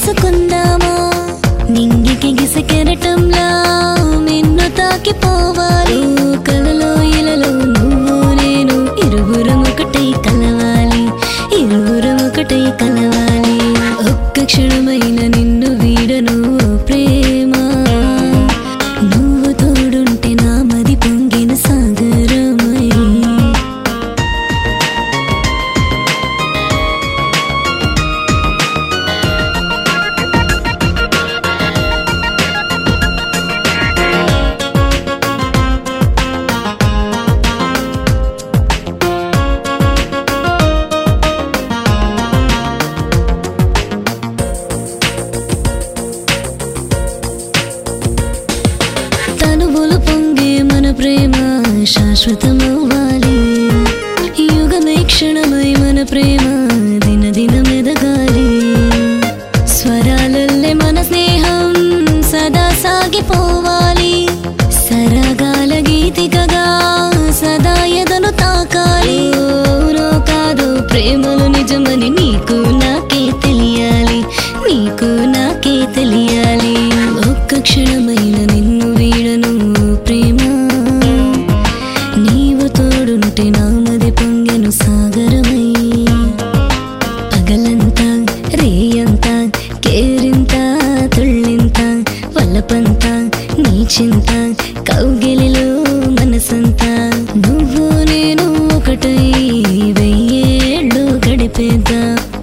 చేసుకుందామా నింగికి గిసకెరటంలా నిన్ను తాకిపోవాలి కలలో ఇలలో నువ్వు నేను ఇరువురం ఒకటై కలవాలి ఇరువురం ఒకటై కలవాలి ఒక్క క్షణమైన నిన్ను వీడను ఓ ప్రేమ నువ్వు తోడుంటే నా మది పొంగిన సాగరమై తనువులు పొంగే మన ప్రేమ శాశ్వతమవ్వాలి యుగమే క్షణమై మన ప్రేమ దిన దినం ఎదగాలి స్వరాలల్లే మన స్నేహం సదా సాగిపోవాలి సరగాల గీతికగా సదా ఎదను తాకాలి అవునో కాదో ప్రేమలు నిజమని నీకు నాకే తెలియాలి నీకు నాకే తెలియాలి ఒక్క క్షణమైన నిన్ను వీడను ఓ ప్రేమ నీవు తోడుంటే నామది పొంగెను సాగరమై పగలంతా రేయంత కేరింత తుళ్ళింత వల్లపంత నీ చింత కౌగిలిలో మనసంతా నువ్వు నేను ఒకటై వెయ్యేళ్ళు గడిపేద్దాం